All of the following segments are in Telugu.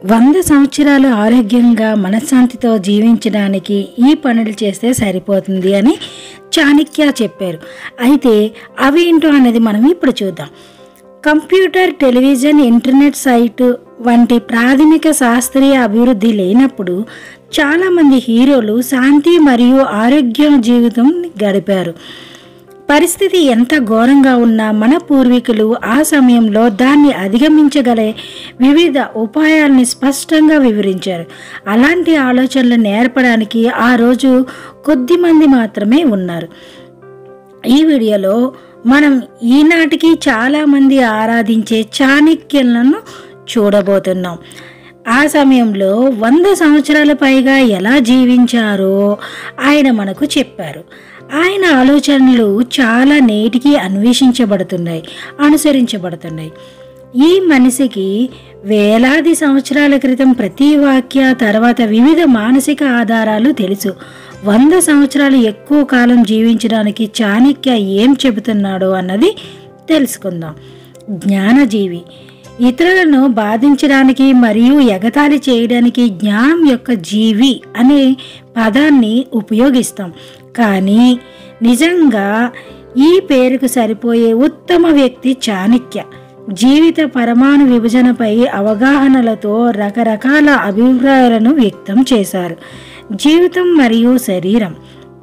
వంద సంవత్సరాలు ఆరోగ్యంగా మనశ్శాంతితో జీవించడానికి ఈ పనులు చేస్తే సరిపోతుంది అని చాణక్య చెప్పారు అయితే అవేంటో అనేది మనం ఇప్పుడు చూద్దాం కంప్యూటర్ టెలివిజన్ ఇంటర్నెట్ సైటు వంటి ప్రాథమిక శాస్త్రీయ అభివృద్ధి లేనప్పుడు చాలామంది హీరోలు శాంతి మరియు ఆరోగ్య జీవితం గడిపారు పరిస్థితి ఎంత ఘోరంగా ఉన్నా మన పూర్వీకులు ఆ సమయంలో దాన్ని అధిగమించగలే వివిధ ఉపాయాల్ని స్పష్టంగా వివరించారు అలాంటి ఆలోచనలు నేర్పడానికి ఆ రోజు కొద్ది మంది మాత్రమే ఉన్నారు ఈ వీడియోలో మనం ఈనాటికి చాలామంది ఆరాధించే చాణక్యులను చూడబోతున్నాం ఆ సమయంలో వంద సంవత్సరాల పైగా ఎలా జీవించారో ఆయన మనకు చెప్పారు ఆయన ఆలోచనలు చాలా నేటికి అన్వేషించబడుతున్నాయి అనుసరించబడుతున్నాయి ఈ మనిషికి వేలాది సంవత్సరాల క్రితం ప్రతి వాక్య తర్వాత వివిధ మానసిక ఆధారాలు తెలుసు వంద సంవత్సరాలు ఎక్కువ కాలం జీవించడానికి చాణక్య ఏం చెబుతున్నాడో అన్నది తెలుసుకుందాం జ్ఞానజీవి ఇతరులను బాధించడానికి మరియు ఎగతాళి చేయడానికి జ్ఞానం యొక్క జీవి అనే పదాన్ని ఉపయోగిస్తాం కానీ నిజంగా ఈ పేరుకు సరిపోయే ఉత్తమ వ్యక్తి చాణక్య జీవిత పరమాణు విభజనపై అవగాహనలతో రకరకాల అభిప్రాయాలను వ్యక్తం చేశారు జీవితం మరియు శరీరం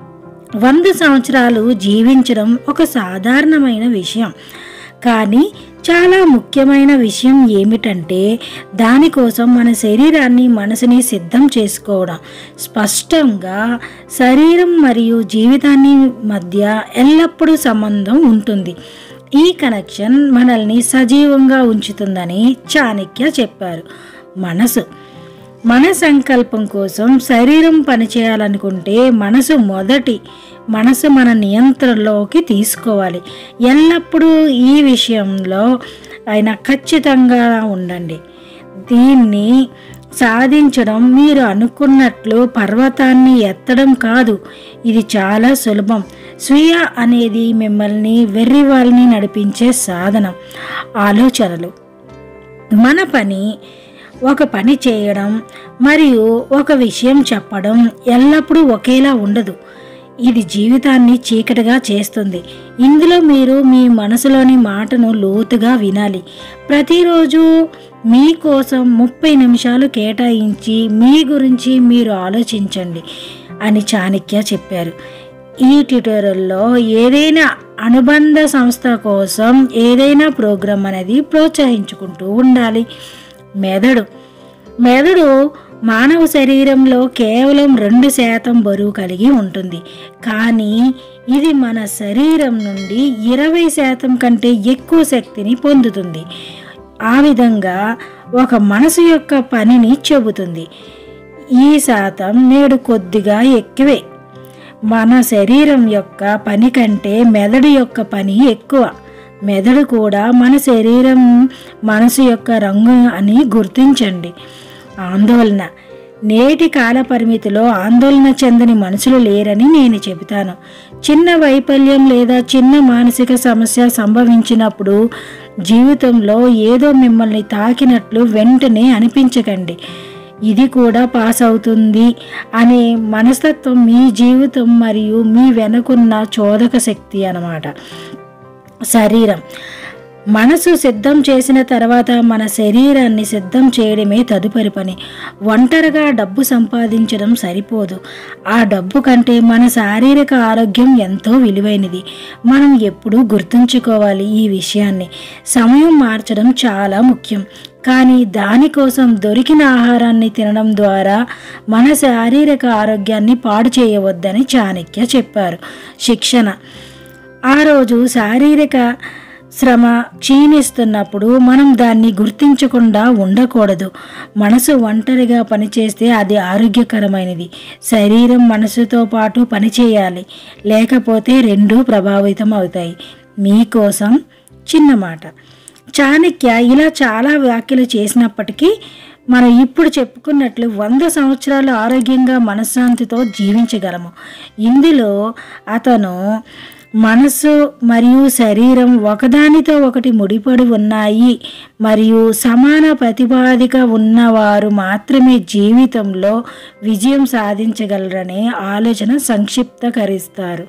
వంద సంవత్సరాలు జీవించడం ఒక సాధారణమైన విషయం కానీ చాలా ముఖ్యమైన విషయం ఏమిటంటే దానికోసం మన శరీరాన్ని మనసుని సిద్ధం చేసుకోవడం స్పష్టంగా శరీరం మరియు జీవితాన్ని మధ్య ఎల్లప్పుడూ సంబంధం ఉంటుంది ఈ కనెక్షన్ మనల్ని సజీవంగా ఉంచుతుందని చాణక్య చెప్పారు మనసు మన సంకల్పం కోసం శరీరం పనిచేయాలనుకుంటే మనసు మొదటి మనసు మన నియంత్రణలోకి తీసుకోవాలి ఎల్లప్పుడూ ఈ విషయంలో ఆయన ఖచ్చితంగా ఉండండి దీన్ని సాధించడం మీరు అనుకున్నట్లు పర్వతాన్ని ఎత్తడం కాదు ఇది చాలా సులభం స్వీయ అనేది మిమ్మల్ని వెర్రి వాళ్ళని నడిపించే సాధనం ఆలోచనలు మన పని ఒక పని చేయడం మరియు ఒక విషయం చెప్పడం ఎల్లప్పుడూ ఒకేలా ఉండదు ఇది జీవితాన్ని చీకటిగా చేస్తుంది ఇందులో మీరు మీ మనసులోని మాటను లోతుగా వినాలి ప్రతిరోజు మీకోసం ముప్పై నిమిషాలు కేటాయించి మీ గురించి మీరు ఆలోచించండి అని చాణక్య చెప్పారు ఈ ట్యూటోరియల్లో ఏదైనా అనుబంధ సంస్థ కోసం ఏదైనా ప్రోగ్రాం అనేది ప్రోత్సహించుకుంటూ ఉండాలి మెదడు మెదడు మానవ శరీరంలో కేవలం రెండు శాతం బరువు కలిగి ఉంటుంది కానీ ఇది మన శరీరం నుండి ఇరవై శాతం కంటే ఎక్కువ శక్తిని పొందుతుంది ఆ విధంగా ఒక మనసు యొక్క పనిని చెబుతుంది ఈ శాతం నేడు కొద్దిగా ఎక్కువే మన శరీరం యొక్క పని కంటే మెదడు యొక్క పని ఎక్కువ మెదడు కూడా మన శరీరం మనసు యొక్క రంగు అని గుర్తించండి ఆందోళన నేటి కాల పరిమితిలో ఆందోళన చెందని మనుషులు లేరని నేను చెబుతాను చిన్న వైఫల్యం లేదా చిన్న మానసిక సమస్య సంభవించినప్పుడు జీవితంలో ఏదో మిమ్మల్ని తాకినట్లు వెంటనే అనిపించకండి ఇది కూడా పాస్ అవుతుంది అనే మనస్తత్వం మీ జీవితం మరియు మీ వెనుకున్న చోదక శక్తి అన్నమాట శరీరం మనసు సిద్ధం చేసిన తర్వాత మన శరీరాన్ని సిద్ధం చేయడమే తదుపరి పని ఒంటరిగా డబ్బు సంపాదించడం సరిపోదు ఆ డబ్బు కంటే మన శారీరక ఆరోగ్యం ఎంతో విలువైనది మనం ఎప్పుడూ గుర్తుంచుకోవాలి ఈ విషయాన్ని సమయం మార్చడం చాలా ముఖ్యం కానీ దానికోసం దొరికిన ఆహారాన్ని తినడం ద్వారా మన శారీరక ఆరోగ్యాన్ని పాడు చేయవద్దని చాణక్య చెప్పారు శిక్షణ ఆ రోజు శారీరక శ్రమ క్షీణిస్తున్నప్పుడు మనం దాన్ని గుర్తించకుండా ఉండకూడదు మనసు ఒంటరిగా పనిచేస్తే అది ఆరోగ్యకరమైనది శరీరం మనసుతో పాటు పనిచేయాలి లేకపోతే రెండూ ప్రభావితం అవుతాయి మీకోసం చిన్న మాట చాణక్య ఇలా చాలా వ్యాఖ్యలు చేసినప్పటికీ మనం ఇప్పుడు చెప్పుకున్నట్లు వంద సంవత్సరాలు ఆరోగ్యంగా మనశ్శాంతితో జీవించగలము ఇందులో అతను మనసు మరియు శరీరం ఒకదానితో ఒకటి ముడిపడి ఉన్నాయి మరియు సమాన ప్రతిపాదిక ఉన్నవారు మాత్రమే జీవితంలో విజయం సాధించగలరనే ఆలోచన సంక్షిప్తకరిస్తారు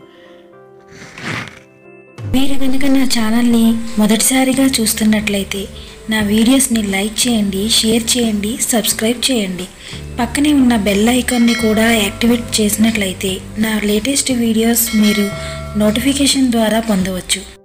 మీరు కనుక నా ఛానల్ని మొదటిసారిగా చూస్తున్నట్లయితే నా వీడియోస్ని లైక్ చేయండి షేర్ చేయండి సబ్స్క్రైబ్ చేయండి పక్కనే ఉన్న బెల్ ఐకాన్ని కూడా యాక్టివేట్ చేసినట్లయితే నా లేటెస్ట్ వీడియోస్ మీరు నోటిఫికేషన్ ద్వారా పొందవచ్చు